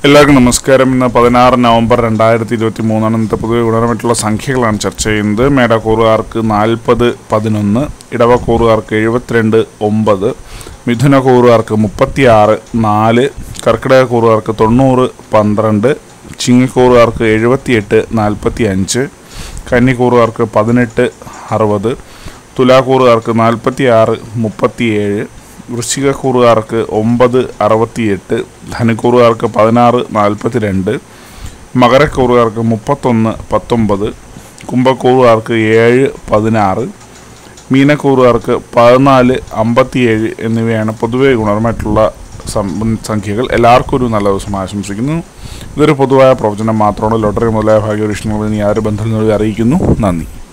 എല്ലാവർക്കും നമസ്കാരം ഇന്ന് പതിനാറ് നവംബർ രണ്ടായിരത്തി ഇരുപത്തി മൂന്നാണ് ഇന്നത്തെ പൊതുവെ ഗുണപരമായിട്ടുള്ള സംഖ്യകളാണ് ചർച്ച ചെയ്യുന്നത് മേടക്കൂറുകാർക്ക് നാൽപ്പത് പതിനൊന്ന് ഇടവക്കൂറുകാർക്ക് എഴുപത്തിരണ്ട് ഒമ്പത് മിഥുനക്കൂറുകാർക്ക് മുപ്പത്തിയാറ് നാല് കർക്കിടക കൂറുകാർക്ക് തൊണ്ണൂറ് പന്ത്രണ്ട് ചിങ്ങക്കൂറുകാർക്ക് എഴുപത്തിയെട്ട് നാൽപ്പത്തി അഞ്ച് കന്നിക്കൂറുകാർക്ക് പതിനെട്ട് അറുപത് തുലാക്കൂറുകാർക്ക് നാൽപ്പത്തി ആറ് മുപ്പത്തിയേഴ് വൃശ്ചികക്കൂറുകാർക്ക് ഒമ്പത് അറുപത്തിയെട്ട് ധനുക്കൂറുകാർക്ക് പതിനാറ് നാൽപ്പത്തി രണ്ട് മകരക്കൂറുകാർക്ക് മുപ്പത്തൊന്ന് പത്തൊമ്പത് കുംഭക്കൂറുകാർക്ക് ഏഴ് പതിനാറ് മീനക്കൂറുകാർക്ക് പതിനാല് അമ്പത്തിയേഴ് എന്നിവയാണ് പൊതുവെ ഗുണപരമായിട്ടുള്ള സം- സംഖ്യകൾ എല്ലാവർക്കും ഒരു നല്ല ദിവസം ആശംസിക്കുന്നു ഇതൊരു പൊതുവായ പ്രവചനം മാത്രമാണ് ലോട്ടറി മുതലായ ഭാഗ്യപരീക്ഷണങ്ങൾ ഇനി ആര് ബന്ധം അറിയിക്കുന്നു നന്ദി